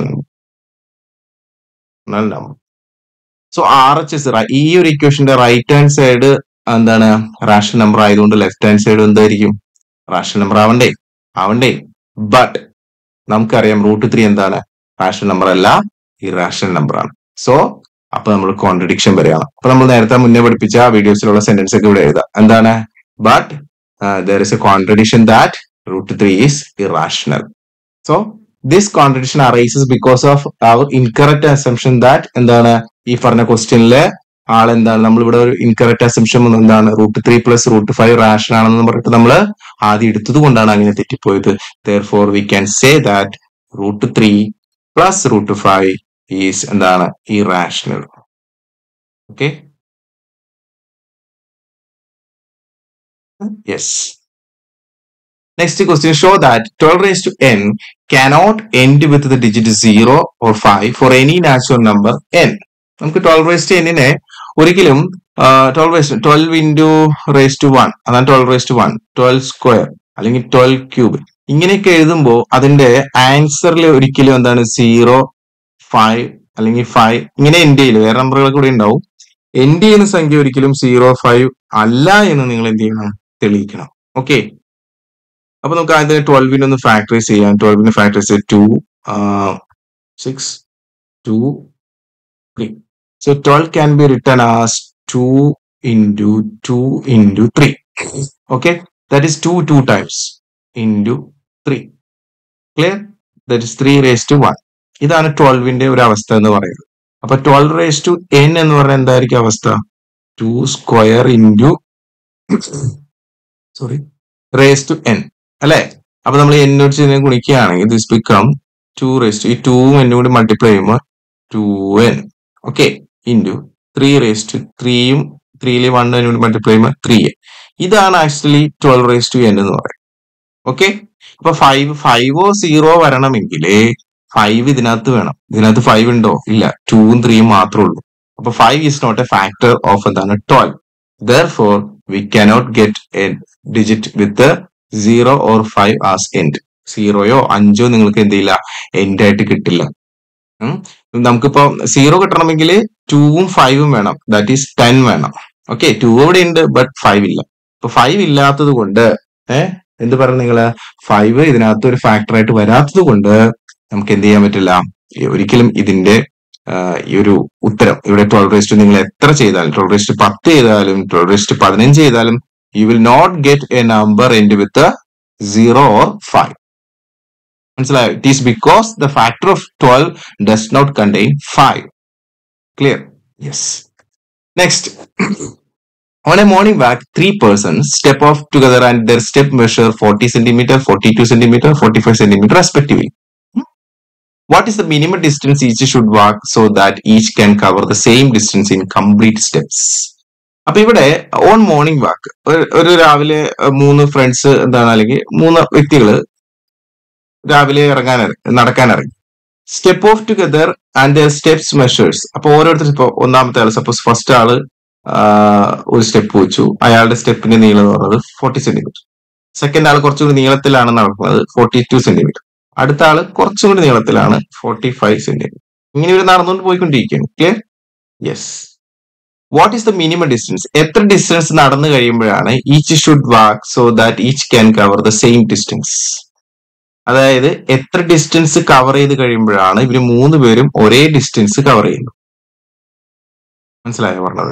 number so R H S ഈ ഒരു ഇക്വേഷന്റെ right hand side എന്താണ് rational number ആയതുകൊണ്ട് ലെഫ്റ്റ് ഹാൻഡ് സൈഡ് എന്തായിരിക്കും റാഷണൽ നമ്പർ ആവണ്ടേ ആവണ്ടേ ബട്ട് നമുക്കറിയാം റൂട്ട് ത്രീ എന്താണ് റാഷണൽ നമ്പർ അല്ല ഇറാഷണൽ നമ്പർ ആണ് സോ അപ്പൊ നമ്മൾ കോൺട്രഡിക്ഷൻ വരെയാണ് അപ്പൊ നമ്മൾ നേരത്തെ മുന്നേ പഠിപ്പിച്ച വീഡിയോസിലുള്ള സെന്റൻസ് ഒക്കെ ഇവിടെ എഴുതാം എന്താണ് but there is a contradiction that root three is irrational so this contradiction arises because of our incorrect assumption that എന്താണ് ഈ പറഞ്ഞ ക്വസ്റ്റ്യനിലെ ആളെന്താണ് നമ്മൾ ഇവിടെ ഒരു ഇൻകറക്റ്റ് അസംഷൻ എന്താണ് root three plus root five rational ആണെന്ന് പറഞ്ഞിട്ട് നമ്മൾ ആദ്യം എടുത്തത് കൊണ്ടാണ് അങ്ങനെ തെറ്റിപ്പോയത് there for we can say that root three plus root five is എന്താണ് ഈ rational okay yes next question show that twelve raise to N cannot end with the digit 0 or 5 for any natural number n. നമുക്ക് twelve raise to എന്നിനെ ഒരിക്കലും twelve raise twelve into raise to one അതാണ് twelve raise to one twelve square അല്ലെങ്കിൽ twelve cube ഇങ്ങനെയൊക്കെ എഴുതുമ്പോൾ അതിന്റെ ആൻസറിൽ ഒരിക്കലും എന്താണ് സീറോ ഫൈവ് അല്ലെങ്കിൽ ഫൈവ് ഇങ്ങനെ എൻഡ് ചെയ്യില്ല വേറെ നമ്പറുകൾ കൂടെ ഉണ്ടാവും എൻഡ് ചെയ്യുന്ന സംഖ്യ ഒരിക്കലും സീറോ ഫൈവ് അല്ല എന്ന് നിങ്ങൾ എന്ത് ചെയ്യണം തെളിയിക്കണം ഓക്കെ അപ്പൊ നമുക്ക് ആദ്യം ട്വൽവിനെ ഒന്ന് ഫാക്ടറൈസ് ചെയ്യാം ട്വൽവിന് factorise two six two three so twelve can be written as two into two into three okay that is two two times into three clear that is three raise to one ഇതാണ് ട്വൽവിന്റെ ഒരു അവസ്ഥ എന്ന് പറയുന്നത് അപ്പൊ twelve raise to n എന്ന് പറഞ്ഞാൽ എന്തായിരിക്കും അവസ്ഥ two square into sorry raise to n അല്ലെ അപ്പൊ നമ്മൾ എന്നോട് ഇതിനെ ഗുണിക്കുകയാണെങ്കിൽ this become two raise to ഈ ടൂവും എന്നും കൂടി മൾട്ടിപ്ലൈ ചെയ്യുമ്പോൾ two n okay into three raise to ത്രീയും ത്രീയിലെ വൺ എന്നും കൂടി മൾട്ടിപ്ലൈ ചെയ്യുമ്പോൾ ത്രീ എൻ ഇതാണ് actually twelve raise to n എന്ന് പറയുന്നത് ഓക്കെ അപ്പൊ ഫൈവ് ഫൈവോ സീറോ വരണമെങ്കിൽ ഫൈവ് ഇതിനകത്ത് വേണം ഇതിനകത്ത് ഫൈവ് ഉണ്ടോ ഇല്ല ടൂവും ത്രീയും മാത്രമേ ഉള്ളൂ അപ്പൊ five is not a factor of എന്താണ് twelve there four we cannot get a digit with zero or five as end സീറോയോ അഞ്ചോ നിങ്ങൾക്ക് എന്ത് ചെയ്യില്ല എൻഡ് ആയിട്ട് കിട്ടില്ല ഉം. നമുക്കിപ്പോ സീറോ കിട്ടണമെങ്കിൽ ടൂവും ഫൈവും വേണം ദാറ്റ് ഈസ് ടെൻ വേണം ഓക്കെ ടു ഇവിടെ ഉണ്ട് ബട്ട് ഫൈവ് ഇല്ല അപ്പൊ ഫൈവ് ഇല്ലാത്തത് കൊണ്ട് ഏഹ് എന്ത് പറഞ്ഞു നിങ്ങള് ഫൈവ് ഇതിനകത്ത് ഒരു ഫാക്ടർ ആയിട്ട് വരാത്തത് കൊണ്ട് നമുക്ക് എന്ത് ചെയ്യാൻ പറ്റില്ല ഈ ഒരിക്കലും ഇതിന്റെ ആ, ഈ ഒരു ഉത്തരം ഇവിടെ ട്വൽവ് റേസ്റ്റ് നിങ്ങൾ എത്ര ചെയ്താലും ട്വൽവ് റേസ്റ്റ് പത്ത് ചെയ്താലും ട്വൽവ് റേസ്റ്റ് പതിനഞ്ച് ചെയ്താലും you will not get a number end with zero or five മനസ്സിലായോ it is because the factor of twelve does not contain five clear yes next On a morning walk, three persons step off together and their step measure 40 centimeter, 42 centimeter, 45 centimeter respectively. Hmm? What is the minimum distance each should walk so that each can cover the same distance in complete steps? അപ്പൊ ഇവിടെ on morning walk ഒരു രാവിലെ അഹ്, മൂന്ന് friends എന്താണ് അല്ലെങ്കിൽ മൂന്ന് വ്യക്തികൾ രാവിലെ ഇറങ്ങാൻ നടക്കാൻ ഇറങ്ങി step of together and their steps measures അപ്പൊ ഓരോരുത്തർ ഇപ്പൊ ഒന്നാമത്തെ ആള് സപ്പോസ് ഫസ്റ്റ് ആള് ആഹ് ഒരു സ്റ്റെപ്പ് വെച്ചു അയാളുടെ സ്റ്റെപ്പിന്റെ നീളം എന്ന് പറയുന്നത് ഫോർട്ടി സെന്റിമീറ്റർ സെക്കൻഡ് ആൾ കുറച്ചുകൂടി നീളത്തിലാണ് നടക്കുന്നത് ഫോർട്ടി ടു സെന്റിമീറ്റർ അടുത്ത ആള് കുറച്ചും കൂടി നീളത്തിലാണ് ഫോർട്ടി ഫൈവ് സെന്റിമീറ്റർ ഇങ്ങനെ ഇവർ നടന്നുകൊണ്ട് പോയിക്കൊണ്ടിരിക്കുകയാണ് clear yes what is the minimum distance എത്ര ഡിസ്റ്റൻസ് നടന്നു കഴിയുമ്പോഴാണ് each should walk so that each can cover the same distance അതായത് എത്ര ഡിസ്റ്റൻസ് കവർ ചെയ്ത് കഴിയുമ്പോഴാണ് ഇവര് മൂന്ന് പേരും ഒരേ ഡിസ്റ്റൻസ് കവർ ചെയ്യുന്നത് മനസ്സിലായോ പറഞ്ഞത്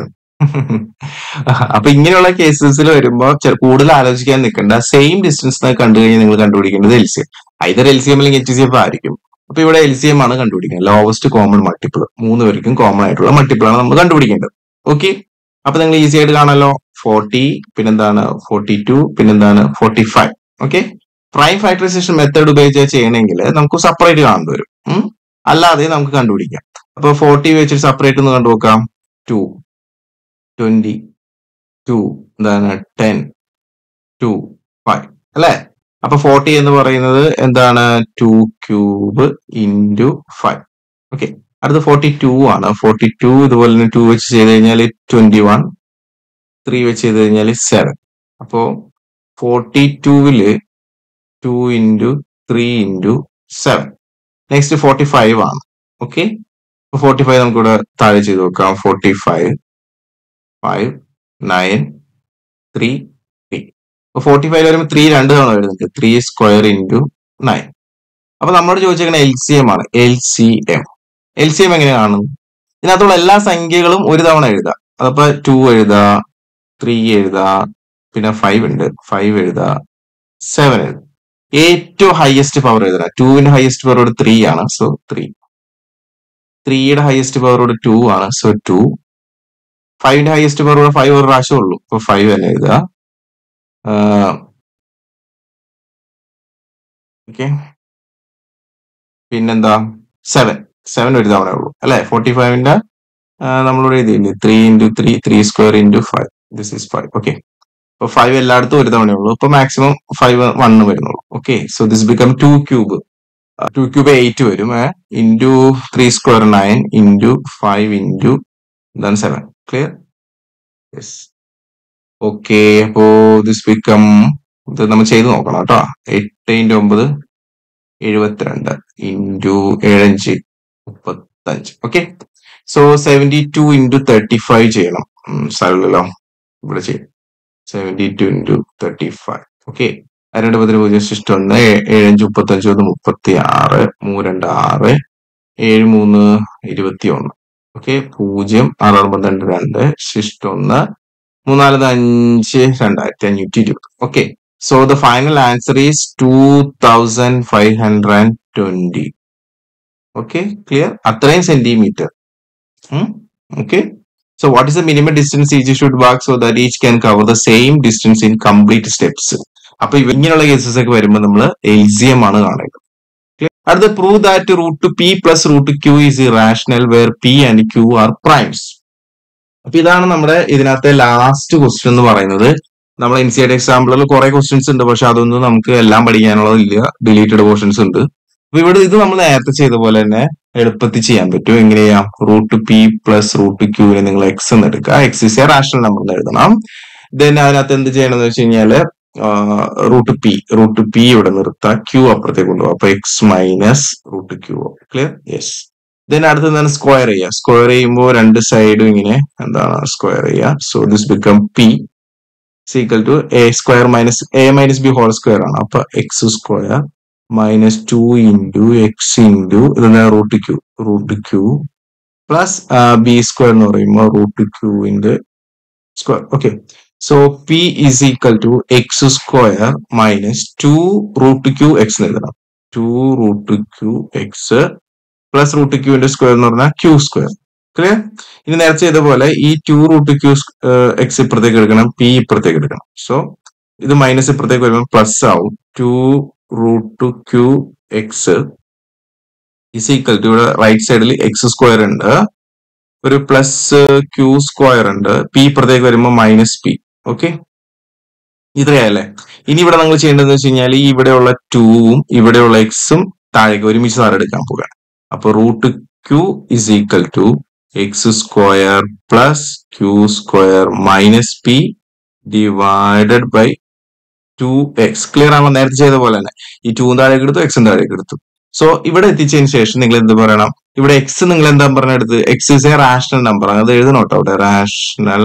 അപ്പൊ ഇങ്ങനെയുള്ള കേസസിൽ വരുമ്പോൾ കൂടുതൽ ആലോചിക്കാൻ നിൽക്കേണ്ട സെയിം ഡിസ്റ്റൻസ് കണ്ടു കഴിഞ്ഞാൽ നിങ്ങൾ കണ്ടുപിടിക്കേണ്ടത് L C M either L C M അല്ലെങ്കിൽ എച്ച് സി എഫ് ആയിരിക്കും അപ്പൊ ഇവിടെ എൽ സി എം ആണ് കണ്ടുപിടിക്കുന്നത് ലോവസ്റ്റ് കോമൺ മൾട്ടിപ്പിൾ മൂന്ന് പേർക്കും കോമൺ ആയിട്ടുള്ള മൾട്ടിപ്പിൾ ആണ് നമ്മൾ കണ്ടുപിടിക്കേണ്ടത് ഓക്കെ അപ്പൊ നിങ്ങൾ ഈസി ആയിട്ട് കാണാലോ ഫോർട്ടി പിന്നെന്താണ് ഫോർട്ടി ടു പിന്നെന്താണ് forty five okay prime factorization method ഉപയോഗിച്ച് ചെയ്യണമെങ്കിൽ നമുക്ക് സെപ്പറേറ്റ് കാണേണ്ടി വരും ഉം. അല്ലാതെ നമുക്ക് കണ്ടുപിടിക്കാം അപ്പൊ ഫോർട്ടി വെച്ചിട്ട് സെപ്പറേറ്റ് ഒന്ന് കണ്ടുനോക്കാം ടു ട്വന്റി ടു എന്താണ് ടെൻ ടു ഫൈവ് അല്ലെ അപ്പൊ ഫോർട്ടി എന്ന് പറയുന്നത് എന്താണ് two cube into five okay അടുത്ത ഫോർട്ടി ടു ആണ് ഫോർട്ടി ടു ഇതുപോലെ തന്നെ ടു വെച്ച് ചെയ്ത് കഴിഞ്ഞാൽ ട്വന്റി വൺ ത്രീ വെച്ച് ചെയ്ത് കഴിഞ്ഞാൽ സെവൻ അപ്പോ ഫോർട്ടി ടൂവില് two into three into seven next forty five ആണ് ഓക്കെ ഫോർട്ടി ഫൈവ് നമുക്കിവിടെ താഴെ ചെയ്ത് നോക്കാം forty five five nine three three അപ്പൊ ഫോർട്ടി ഫൈവ് വരുമ്പോൾ ത്രീ രണ്ട് തവണ വരുന്നുണ്ട് ത്രീ സ്ക്വയർ ഇൻറ്റു നയൻ അപ്പൊ നമ്മളോട് ചോദിച്ചേക്കുന്ന എൽ സി എം ആണ് L C M L C M എങ്ങനെയാണ് ഇതിനകത്തുള്ള എല്ലാ സംഖ്യകളും ഒരു തവണ എഴുതാം അതപ്പോ ടു എഴുതാ ത്രീ എഴുതാ പിന്നെ ഫൈവ് ഉണ്ട് ഫൈവ് എഴുതാ സെവൻ എഴുതാം ഏറ്റവും ഹയസ്റ്റ് പവർ എഴുതണം ടുവിന്റെ ഹയസ്റ്റ് പവറോട് ത്രീ ആണ് സോ ത്രീ ത്രീയുടെ ഹയസ്റ്റ് പവറോട് ടു ആണ് സോ ടു ഫൈവിന്റെ ഹയസ്റ്റ് പവറോട് ഫൈവ് ഒരു പ്രാവശ്യം ഉള്ളൂ ഇപ്പൊ ഫൈവ് തന്നെ എഴുതുക ഓക്കെ പിന്നെന്താ സെവൻ സെവൻ ഒരു തവണ ഉള്ളൂ അല്ലെ ഫോർട്ടി ഫൈവിന്റെ നമ്മളോട് എഴുതിയില്ലേ three into three three square into five this is five okay അപ്പൊ ഫൈവ് എല്ലായിടത്തും ഒരു തവണ ഉള്ളൂ ഇപ്പൊ മാക്സിമം ഫൈവ് വണ്ണ് വരുന്നുള്ളൂ okay so this become two cube two cube eight വരും into three square nine into five into then seven clear yes okay അപ്പോ this become ഇത് നമ്മൾ ചെയ്ത് നോക്കണം കേട്ടോ എട്ട് ഇൻറ്റു ഒമ്പത് എഴുപത്തിരണ്ട് ഇൻറ്റു ഏഴഞ്ച് മുപ്പത്തഞ്ച് okay so seventy two into thirty five ചെയ്യണം സ്ഥലമല്ലോ ഇവിടെ ചെയ്യും seventy two into thirty five okay രണ്ട് പതിന് പൂജ്യം ശിഷ്ടം ഒന്ന് ഏഴഞ്ച് മുപ്പത്തഞ്ച് ഒന്ന് മുപ്പത്തി ആറ് മൂന്ന് രണ്ട് ആറ് ഏഴ് മൂന്ന് ഇരുപത്തി ഒന്ന് ഓക്കെ പൂജ്യം ആറ് പന്ത്രണ്ട് രണ്ട് ശിഷ്ടം ഒന്ന് മൂന്നാലത് അഞ്ച് രണ്ടായിരത്തി അഞ്ഞൂറ്റി ഇരുപത് okay so the final answer is two thousand five hundred and twenty okay clear അത്രയും centimetre okay So what is the minimum distance each should walk so that each can cover the same distance in complete steps? അപ്പൊ ഇവ- ഇങ്ങനെയുള്ള cases ഒക്കെ വരുമ്പോൾ നമ്മൾ LCM ആണ് കാണുന്നത് Clear? അടുത്ത prove that root p plus root q is irrational where p and q are primes അപ്പൊ ഇതാണ് നമ്മുടെ ഇതിനകത്തെ ലാസ്റ്റ് ക്വസ്റ്റ്യൻ എന്ന് പറയുന്നത് നമ്മൾ എൻ സി ആർ എക്സാമ്പിളിൽ കുറെ ക്വസ്റ്റ്യൻസ് ഉണ്ട് പക്ഷെ അതൊന്നും നമുക്ക് എല്ലാം പഠിക്കാനുള്ളതില്ല ഡിലീറ്റഡ് പോർഷൻസ് ഉണ്ട് അപ്പൊ ഇവിടെ ഇത് നമ്മൾ നേരത്തെ ചെയ്ത പോലെ തന്നെ എളുപ്പത്തിൽ ചെയ്യാൻ പറ്റും എങ്ങനെയാ റൂട്ട് പി പ്ലസ് റൂട്ട് ക്യൂവിനെ നിങ്ങൾ എക്സ് എന്ന് എടുക്കുക x is a rational number എന്ന് എഴുതണം ദെൻ അതിനകത്ത് എന്ത് ചെയ്യണം എന്ന് വെച്ച് കഴിഞ്ഞാല് റൂട്ട് പി റൂട്ട് പി ഇവിടെ നിർത്തുക ക്യൂ അപ്പുറത്തേക്ക് കൊണ്ടുപോകും അപ്പൊ x minus root q clear yes then അടുത്ത് എന്താണ് സ്ക്വയർ ചെയ്യുക സ്ക്വയർ ചെയ്യുമ്പോൾ രണ്ട് സൈഡും ഇങ്ങനെ എന്താണ് സ്ക്വയർ ചെയ്യുക so this become p is equal to a square minus a minus B whole square ആണ് അപ്പൊ x square minus two into x into ഇതെന്താ root q root q plus B square എന്ന് പറയുമ്പോൾ റൂട്ട് ക്യൂവിന്റെ square okay so p is equal to X square minus two root q x എന്ന് എഴുതണം two root q x plus root ക്യൂവിന്റെ square എന്ന് പറഞ്ഞാൽ Q square clear ഇനി നേരത്തെ ചെയ്ത പോലെ ഈ ടു റൂട്ട് ക്യൂ എക്സ് ഇപ്പുറത്തേക്ക് എടുക്കണം പി ഇപ്പുറത്തേക്ക് എടുക്കണം സോ ഇത് മൈനസ് ഇപ്പുറത്തേക്ക് വരുമ്പോൾ പ്ലസ് ആവും two root q x is equal to ഇവിടെ റൈറ്റ് സൈഡിൽ എക്സ് സ്ക്വയർ ഉണ്ട് ഒരു പ്ലസ് ക്യൂ സ്ക്വയർ ഉണ്ട് പി ഇപ്പുറത്തേക്ക് വരുമ്പോൾ മൈനസ് പി ഓക്കെ ഇത്രയല്ലേ ഇനി ഇവിടെ നമ്മൾ ചെയ്യേണ്ടതെന്ന് വെച്ച് കഴിഞ്ഞാൽ ഈ ഇവിടെയുള്ള ടൂവും ഇവിടെയുള്ള എക്സും താഴേക്ക് ഒരുമിച്ച് താഴെ എടുക്കാൻ പോകുകയാണ് അപ്പൊ root q is equal to X square plus q square minus p divided by two X clear ആണോ നേരത്തെ ചെയ്ത പോലെ തന്നെ ഈ ടൂ താഴേക്ക് എടുത്തു എക്സും താഴേക്ക് എടുത്തു സോ ഇവിടെ എത്തിച്ചതിന് ശേഷം നിങ്ങൾ എന്ത് പറയണം ഇവിടെ എക്സ് നിങ്ങൾ എന്താ പറഞ്ഞെടുത്ത് x is a rational number അത് എഴുതണം കേട്ടോ അവിടെ റാഷണൽ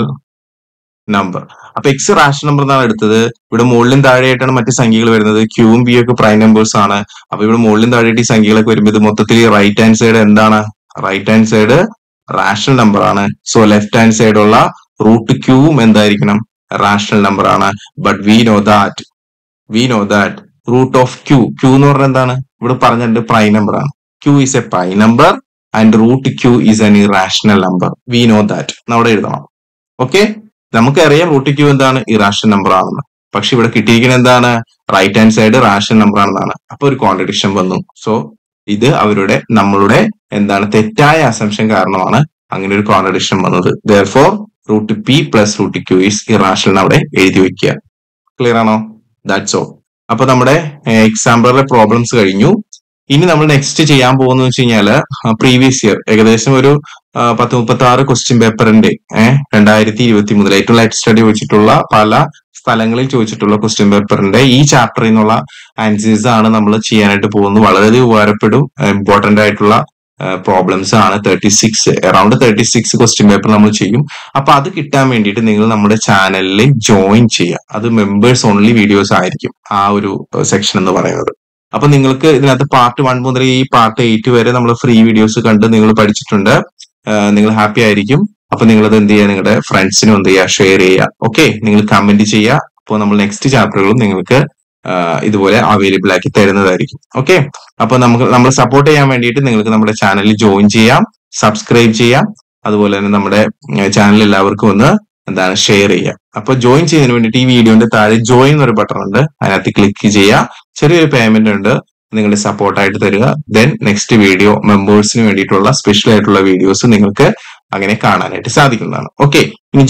നമ്പർ അപ്പൊ എക്സ് റാഷണൽ നമ്പർ എന്നാണ് എടുത്തത് ഇവിടെ മുകളിലും താഴെയായിട്ടാണ് മറ്റ് സംഖ്യകൾ വരുന്നത് ക്യൂവും ബി ഒക്കെ പ്രൈം നമ്പേഴ്സ് ആണ് അപ്പൊ ഇവിടെ മുകളിലും താഴെയായിട്ട് ഈ സംഖ്യകളൊക്കെ വരുമ്പോൾ ഇത് മൊത്തത്തിൽ റൈറ്റ് ഹാൻഡ് സൈഡ് എന്താണ് right hand side rational number ആണ് സോ ലെഫ്റ്റ് ഹാൻഡ് സൈഡ് ഉള്ള റൂട്ട് ക്യൂവും എന്തായിരിക്കണം റാഷണൽ നമ്പർ ആണ് but we know that we know that root of q q എന്ന് പറഞ്ഞാൽ എന്താണ് ഇവിടെ പറഞ്ഞിട്ടുണ്ട് പ്രൈം നമ്പർ ആണ് q is a prime number and root q is an irrational number we know that അവിടെ എഴുതണം ഓക്കെ നമുക്കറിയാം റൂട്ട് ക്യൂ എന്താണ് ഇറാഷണൽ നമ്പർ ആണെന്ന് പക്ഷെ ഇവിടെ കിട്ടിയിരിക്കുന്നത് എന്താണ് right hand side rational number ആണെന്നാണ് അപ്പൊ ഒരു കോൺട്രഡിക്ഷൻ വന്നു സോ ഇത് അവരുടെ നമ്മളുടെ എന്താണ് തെറ്റായ അസംഷൻ കാരണമാണ് അങ്ങനെ ഒരു കോൺട്രഡിക്ഷൻ വന്നത് therefore root p plus root q is irrational അവിടെ എഴുതി വെക്കുക ക്ലിയർ ആണോ ദാറ്റ്സ് ഓൾ അപ്പൊ നമ്മുടെ എക്സാമ്പിളിലെ പ്രോബ്ലംസ് കഴിഞ്ഞു ഇനി നമ്മൾ നെക്സ്റ്റ് ചെയ്യാൻ പോകുന്നത് വെച്ച് കഴിഞ്ഞാല് പ്രീവിയസ് ഇയർ ഏകദേശം ഒരു ആ, പത്ത് മുപ്പത്തി ആറ് ക്വസ്റ്റ്യൻ പേപ്പറിന്റെ ഏഹ് രണ്ടായിരത്തി ഇരുപത്തി മൂന്നിൽ ഏറ്റവും ലൈറ്റ് സ്റ്റഡി വെച്ചിട്ടുള്ള പല സ്ഥലങ്ങളിൽ ചോദിച്ചിട്ടുള്ള ക്വസ്റ്റ്യൻ പേപ്പറിന്റെ ഈ ചാപ്റ്ററിൽ നിന്നുള്ള ആൻസേഴ്സ് ആണ് നമ്മൾ ചെയ്യാനായിട്ട് പോകുന്നത് വളരെ ഉപകാരപ്പെടും ഇമ്പോർട്ടന്റ് ആയിട്ടുള്ള പ്രോബ്ലംസ് ആണ് thirty six around thirty six question paper നമ്മൾ ചെയ്യും അപ്പൊ അത് കിട്ടാൻ വേണ്ടിയിട്ട് നിങ്ങൾ നമ്മുടെ ചാനലിൽ ജോയിൻ ചെയ്യുക അത് മെമ്പേഴ്സ് ഓൺലി വീഡിയോസ് ആയിരിക്കും ആ ഒരു സെക്ഷൻ എന്ന് പറയുന്നത് അപ്പൊ നിങ്ങൾക്ക് ഇതിനകത്ത് പാർട്ട് വൺ മുതൽ ഈ പാർട്ട് എയ്റ്റ് വരെ നമ്മൾ ഫ്രീ വീഡിയോസ് കണ്ട് നിങ്ങൾ പഠിച്ചിട്ടുണ്ട് നിങ്ങൾ ഹാപ്പി ആയിരിക്കും അപ്പൊ നിങ്ങൾ അത് എന്ത് ചെയ്യുക നിങ്ങളുടെ ഫ്രണ്ട്സിനും എന്ത് ചെയ്യുക ഷെയർ ചെയ്യുക ഓക്കെ നിങ്ങൾ കമന്റ് ചെയ്യുക അപ്പോൾ നമ്മൾ നെക്സ്റ്റ് ചാപ്റ്ററുകളും നിങ്ങൾക്ക് ആ, ഇതുപോലെ അവൈലബിൾ ആക്കി തരുന്നതായിരിക്കും ഓക്കെ അപ്പൊ നമുക്ക് നമ്മൾ സപ്പോർട്ട് ചെയ്യാൻ വേണ്ടിയിട്ട് നിങ്ങൾക്ക് നമ്മുടെ ചാനലിൽ ജോയിൻ ചെയ്യാം സബ്സ്ക്രൈബ് ചെയ്യാം അതുപോലെ തന്നെ നമ്മുടെ ചാനൽ എല്ലാവർക്കും ഒന്ന് എന്താണ് ഷെയർ ചെയ്യുക അപ്പൊ ജോയിൻ ചെയ്യുന്നതിന് വേണ്ടിയിട്ട് ഈ വീഡിയോന്റെ താഴെ ജോയിൻ എന്നൊരു ബട്ടൺ ഉണ്ട് അതിനകത്ത് ക്ലിക്ക് ചെയ്യുക ചെറിയൊരു പേയ്മെന്റ് ഉണ്ട് നിങ്ങളുടെ സപ്പോർട്ടായിട്ട് തരിക ദെൻ നെക്സ്റ്റ് വീഡിയോ മെമ്പേഴ്സിന് വേണ്ടിയിട്ടുള്ള സ്പെഷ്യൽ ആയിട്ടുള്ള വീഡിയോസ് നിങ്ങൾക്ക് അങ്ങനെ കാണാനായിട്ട് സാധിക്കുന്നതാണ് ഓക്കെ ഇനി